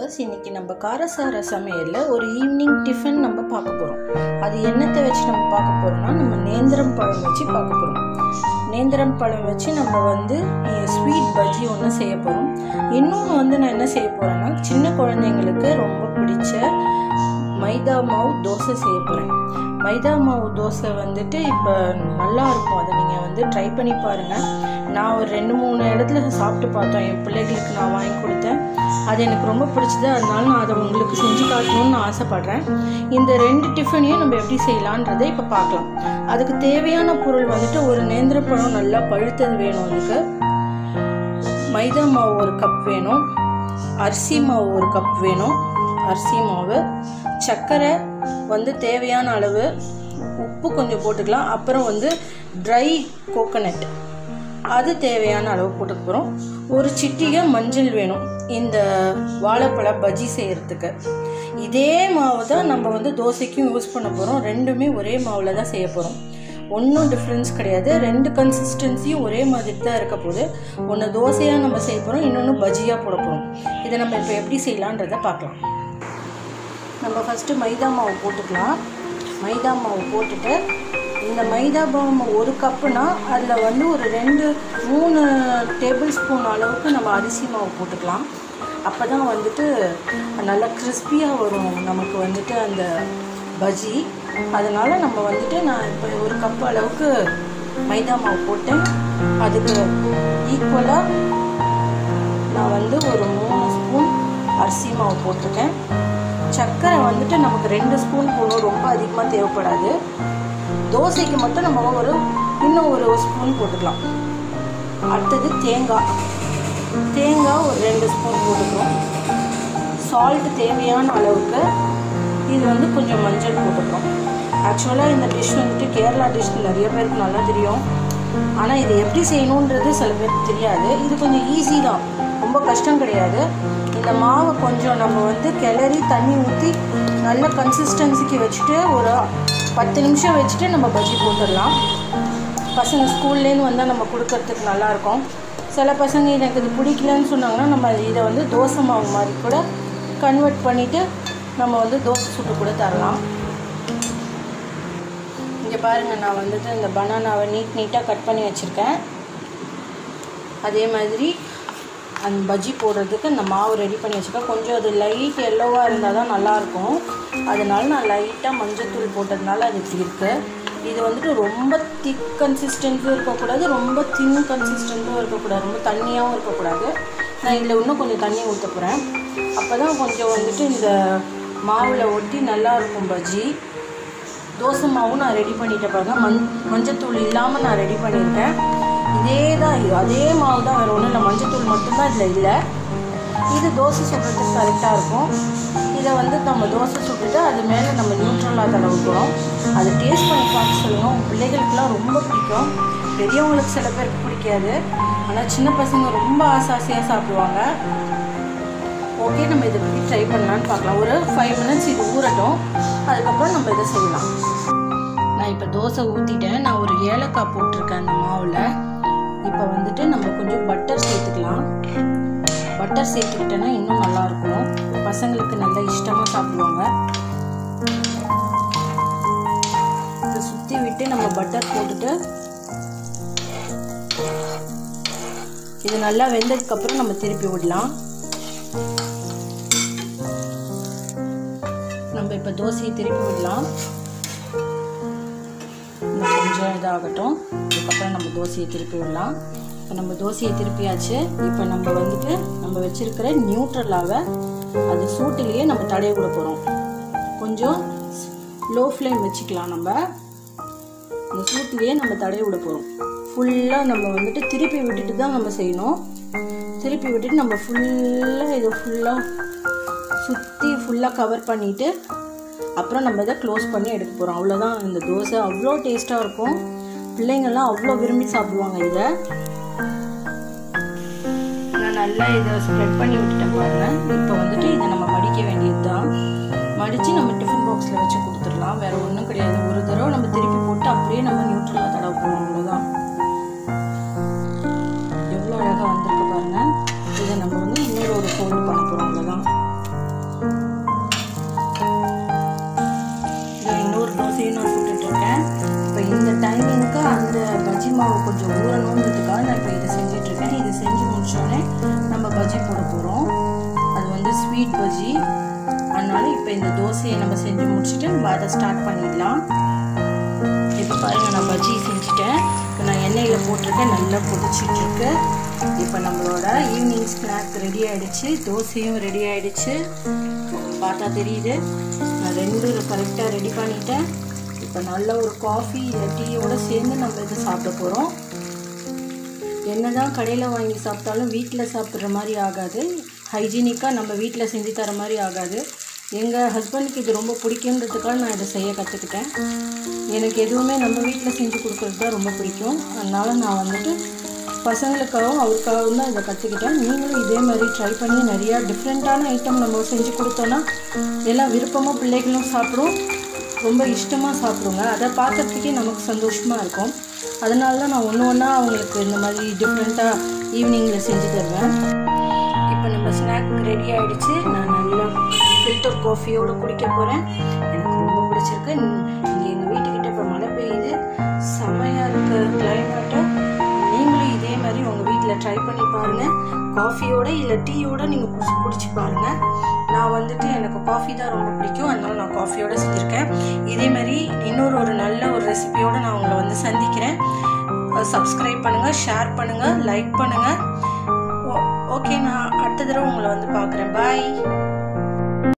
viewers இன்னைக்கு நம்ம காரசார சமையலில் ஒரு ஈவினிங் டிஃபன் நம்ம பார்க்க போகிறோம் அது என்னத்தை வச்சு நம்ம பார்க்க போகிறோம்னா நம்ம நேந்திரம் பழம் வச்சு பார்க்க போகிறோம் நேந்திரம் பழம் வச்சு நம்ம வந்து ஸ்வீட் பஜ்ஜி ஒன்று செய்ய போகிறோம் இன்னொன்று வந்து நான் என்ன செய்ய போகிறேன்னா சின்ன குழந்தைங்களுக்கு ரொம்ப பிடிச்ச மைதா மாவு தோசை செய்ய போகிறேன் மைதா மாவு தோசை வந்துட்டு இப்போ நல்லா இருக்கும் அதை நீங்கள் வந்து ட்ரை பண்ணி பாருங்கள் நான் ஒரு ரெண்டு மூணு இடத்துல சாப்பிட்டு பார்த்தோம் என் பிள்ளைகளுக்கு நான் வாங்கி கொடுத்தேன் அது எனக்கு ரொம்ப பிடிச்சது அதனால நான் அதை உங்களுக்கு செஞ்சு காட்டணும்னு நான் ஆசைப்பட்றேன் இந்த ரெண்டு டிஃபனையும் நம்ம எப்படி செய்யலான்றதை இப்போ பார்க்கலாம் அதுக்கு தேவையான பொருள் வந்துட்டு ஒரு நேந்திர பழம் நல்லா பழுத்தது வேணும் அதுக்கு மைதா மாவு ஒரு கப் வேணும் அரிசி மாவு ஒரு கப் வேணும் அரிசி மாவு சர்க்கரை வந்து தேவையான அளவு உப்பு கொஞ்சம் போட்டுக்கலாம் அப்புறம் வந்து ட்ரை கோகனட் அது தேவையான அளவு போட்டுக்க போகிறோம் ஒரு சிட்டிகை மஞ்சள் வேணும் இந்த வாழைப்பழ பஜ்ஜி செய்கிறதுக்கு இதே மாவு தான் நம்ம வந்து தோசைக்கும் யூஸ் பண்ண போகிறோம் ரெண்டுமே ஒரே மாவில் தான் செய்ய போகிறோம் ஒன்றும் டிஃப்ரென்ஸ் கிடையாது ரெண்டு கன்சிஸ்டன்சியும் ஒரே மாதிரி தான் இருக்க போகுது ஒன்று தோசையாக நம்ம செய்ய போகிறோம் இன்னொன்று பஜ்ஜியாக போட போகிறோம் இதை நம்ம இப்போ எப்படி செய்யலான்றதை பார்க்கலாம் நம்ம ஃபஸ்ட்டு மைதா மாவு போட்டுக்கலாம் மைதா மாவு போட்டுட்டு இந்த மைதா மாவு ஒரு கப்புனா அதில் வந்து ஒரு ரெண்டு மூணு டேபிள் ஸ்பூன் அளவுக்கு நம்ம அரிசி மாவு போட்டுக்கலாம் அப்போ தான் வந்துட்டு நல்லா கிறிஸ்பியாக வரும் நமக்கு வந்துட்டு அந்த பஜ்ஜி அதனால் நம்ம வந்துட்டு நான் இப்போ ஒரு கப் அளவுக்கு மைதா மாவு போட்டேன் அதுக்கு ஈக்குவலாக நான் வந்து ஒரு மூணு ஸ்பூன் அரிசி மாவு போட்டிருக்கேன் சர்க்கரை வந்துட்டு நமக்கு ரெண்டு ஸ்பூன் போடணும் ரொம்ப அதிகமாக தேவைப்படாது தோசைக்கு மட்டும் நம்ம ஒரு இன்னும் ஒரு ஸ்பூன் போட்டுக்கலாம் அடுத்தது தேங்காய் தேங்காய் ஒரு ரெண்டு ஸ்பூன் போட்டுக்கிறோம் சால்ட் தேவையான அளவுக்கு இது வந்து கொஞ்சம் மஞ்சள் போட்டுக்கிறோம் ஆக்சுவலாக இந்த டிஷ் வந்துட்டு கேரளா டிஷ் நிறைய பேருக்கு நல்லா தெரியும் ஆனால் இது எப்படி செய்யணுன்றது சில பேருக்கு தெரியாது இது கொஞ்சம் ஈஸி தான் ரொம்ப கஷ்டம் கிடையாது இந்த மாவை கொஞ்சம் நம்ம வந்து கிளறி தண்ணி ஊற்றி நல்ல கன்சிஸ்டன்சிக்கு வச்சுட்டு ஒரு பத்து நிமிஷம் வச்சுட்டு நம்ம பஜ்ஜி போட்டுடலாம் பசங்க ஸ்கூல்லேருந்து வந்தால் நம்ம கொடுக்கறதுக்கு நல்லாயிருக்கும் சில பசங்க எனக்கு இது பிடிக்கலன்னு சொன்னாங்கன்னா நம்ம இதை வந்து தோசை மாவு மாதிரி கூட கன்வெர்ட் பண்ணிவிட்டு நம்ம வந்து தோசை சுட்டு கூட தரலாம் இங்கே பாருங்கள் நான் வந்துட்டு இந்த பனானாவை நீட் நீட்டாக கட் பண்ணி வச்சுருக்கேன் அதே மாதிரி அந்த பஜ்ஜி போடுறதுக்கு இந்த மாவு ரெடி பண்ணி வச்சுருக்கேன் கொஞ்சம் அது லைட் எல்லோவாக இருந்தால் தான் நல்லாயிருக்கும் அதனால நான் லைட்டாக மஞ்சத்தூள் போட்டதுனால அது இப்படி இருக்குது இது வந்துட்டு ரொம்ப திக் கன்சிஸ்டன்ஸும் இருக்கக்கூடாது ரொம்ப தின் கன்சிஸ்டன்ஸும் இருக்கக்கூடாது ரொம்ப தண்ணியாகவும் இருக்கக்கூடாது நான் இதில் இன்னும் கொஞ்சம் தண்ணி ஊற்ற போகிறேன் அப்போ தான் கொஞ்சம் வந்துட்டு இந்த மாவில் ஒட்டி நல்லாயிருக்கும் பஜ்ஜி தோசை மாவும் நான் ரெடி பண்ணிட்டேன் பாருங்கள் மஞ் மஞ்சத்தூள் இல்லாமல் நான் ரெடி பண்ணியிருக்கேன் இதே தான் இது அதே மாவு தான் வேறு ஒன்றும் இல்லை மஞ்சத்தூள் மட்டும்தான் இதில் இல்லை இது தோசை சுடுறதுக்கு கரெக்டாக இருக்கும் இதை வந்து நம்ம தோசை சுட்டுட்டு அது மேலே நம்ம நியூட்ரலாக தடவுக்கிறோம் அது டேஸ்ட் பண்ணி பார்க்க சொல்லுவோம் பிள்ளைகளுக்கெல்லாம் ரொம்ப பிடிக்கும் பெரியவங்களுக்கு சில பேருக்கு பிடிக்காது ஆனால் சின்ன பசங்க ரொம்ப ஆசை ஆசையாக சாப்பிடுவாங்க ஓகே நம்ம இதை பற்றி ட்ரை பண்ணலான்னு பார்க்கலாம் ஒரு ஃபைவ் மினிட்ஸ் இது ஊறட்டும் அதுக்கப்புறம் நம்ம இதை செய்யலாம் நான் இப்போ தோசை ஊற்றிட்டேன் நான் ஒரு ஏலக்காய் போட்டிருக்கேன் அந்த மாவில் இப்போ வந்துட்டு நம்ம கொஞ்சம் பட்டர் சேர்த்துக்கலாம் பட்டர் சேர்த்துக்கிட்டேன்னா இன்னும் நல்லாயிருக்கும் பசங்களுக்கு நல்லா இஷ்டமாக சாப்பிடுவாங்க இதை சுற்றி விட்டு நம்ம பட்டர் போட்டுட்டு இது நல்லா வெந்ததுக்கப்புறம் நம்ம திருப்பி விடலாம் நம்ம இப்போ தோசையை திருப்பி விடலாம் இன்னும் கொஞ்சம் இதாகட்டும் அதுக்கப்புறம் நம்ம தோசையை திருப்பி விடலாம் இப்போ நம்ம தோசையை திருப்பியாச்சு இப்போ நம்ம வந்துட்டு நம்ம வச்சுருக்கிற நியூட்ரலாவை அது சூட்டிலேயே நம்ம தடைய விட போகிறோம் கொஞ்சம் லோ ஃப்ளேம் வச்சுக்கலாம் நம்ம அந்த சூட்டிலேயே நம்ம தடைய விட போகிறோம் ஃபுல்லாக நம்ம வந்துட்டு திருப்பி விட்டுட்டு தான் நம்ம செய்யணும் திருப்பி விட்டுட்டு நம்ம ஃபுல்லாக இதை ஃபுல்லாக சுற்றி ஃபுல்லாக கவர் பண்ணிவிட்டு அப்புறம் நம்ம இதை க்ளோஸ் பண்ணி எடுக்க போகிறோம் அவ்வளோதான் இந்த தோசை அவ்வளோ டேஸ்ட்டாக இருக்கும் பிள்ளைங்கள்லாம் அவ்வளோ விரும்பி சாப்பிடுவாங்க இதை நான் நல்லா இதை ஸ்ப்ரெட் பண்ணி விட்டுட்டேன் பாருங்கள் இப்போ வந்துட்டு இதை நம்ம மடிக்க வேண்டியது தான் மடித்து நம்ம டிஃபன் பாக்ஸில் வச்சு கொடுத்துடலாம் வேறு ஒன்றும் கிடையாது ஒரு தடவை நம்ம திருப்பி போட்டு அப்படியே நம்ம நியூட்ரலாக தடவை போகிறோம் அவ்வளோதான் எவ்வளோ அழகாக வந்திருக்கு பாருங்கள் இதை நம்ம வந்து இன்னொரு ஒரு ஃபோல்டு பண்ண போகிறோம் அவ்வளோதான் இந்த தோசையை நம்ம செஞ்சு முடிச்சுட்டு நம்ம அதை ஸ்டார்ட் பண்ணிடலாம் இப்போ பாருங்கள் நான் பஜ்ஜி செஞ்சுட்டேன் இப்போ நான் எண்ணெயில் போட்டிருக்கேன் நல்லா கொதிச்சிட்ருக்கு இப்போ நம்மளோட ஈவினிங் ஸ்நாக் ரெடி ஆகிடுச்சு தோசையும் ரெடி ஆகிடுச்சு பார்த்தா தெரியுது நான் ரெண்டும் கரெக்டாக ரெடி பண்ணிட்டேன் இப்போ நல்ல ஒரு காஃபி இல்லை டீயோடு சேர்ந்து நம்ம இதை சாப்பிட போகிறோம் என்ன தான் கடையில் வாங்கி சாப்பிட்டாலும் வீட்டில் சாப்பிட்ற மாதிரி ஆகாது ஹைஜீனிக்காக நம்ம வீட்டில் செஞ்சு தர மாதிரி ஆகாது எங்கள் ஹஸ்பண்டுக்கு இது ரொம்ப பிடிக்குன்றதுக்காக நான் இதை செய்ய கற்றுக்கிட்டேன் எனக்கு எதுவுமே நம்ம வீட்டில் செஞ்சு கொடுக்குறது தான் ரொம்ப பிடிக்கும் அதனால் நான் வந்துட்டு பசங்களுக்காகவும் அவருக்காகவும் தான் இதை கற்றுக்கிட்டேன் நீங்களும் இதே மாதிரி ட்ரை பண்ணி நிறையா டிஃப்ரெண்ட்டான ஐட்டம் நம்ம செஞ்சு கொடுத்தோன்னா எல்லாம் விருப்பமாக பிள்ளைகளும் சாப்பிடும் ரொம்ப இஷ்டமாக சாப்பிடுங்க அதை பார்க்கறதுக்கே நமக்கு சந்தோஷமாக இருக்கும் அதனால தான் நான் ஒன்று ஒன்றா அவங்களுக்கு இந்த மாதிரி டிஃப்ரெண்ட்டாக ஈவினிங்கில் செஞ்சு தருவேன் இப்போ நம்ம ஸ்நாக் ரெடி ஆகிடுச்சு நான் நல்லா ஃபில்டர் காஃபியோடு குடிக்க போகிறேன் எனக்கு ரொம்ப பிடிச்சிருக்கு இங்கே எங்கள் வீட்டுக்கிட்ட இப்போ மழை பெய்யுது செமையாக இருக்க கிளைமேட்டை நீங்களும் இதே மாதிரி உங்கள் வீட்டில் ட்ரை பண்ணி பாருங்கள் காஃபியோட இல்லை டீயோட நீங்கள் குடிச்சு குடிச்சு பாருங்கள் நான் வந்துட்டு எனக்கு காஃபி தான் ரொம்ப பிடிக்கும் அதனால நான் காஃபியோட செஞ்சுருக்கேன் இதே மாதிரி இன்னொரு ஒரு நல்ல ஒரு ரெசிபியோடு நான் உங்களை வந்து சந்திக்கிறேன் சப்ஸ்கிரைப் பண்ணுங்கள் ஷேர் பண்ணுங்கள் லைக் பண்ணுங்கள் ஓகே நான் அடுத்த தடவை உங்களை வந்து பார்க்குறேன் பாய்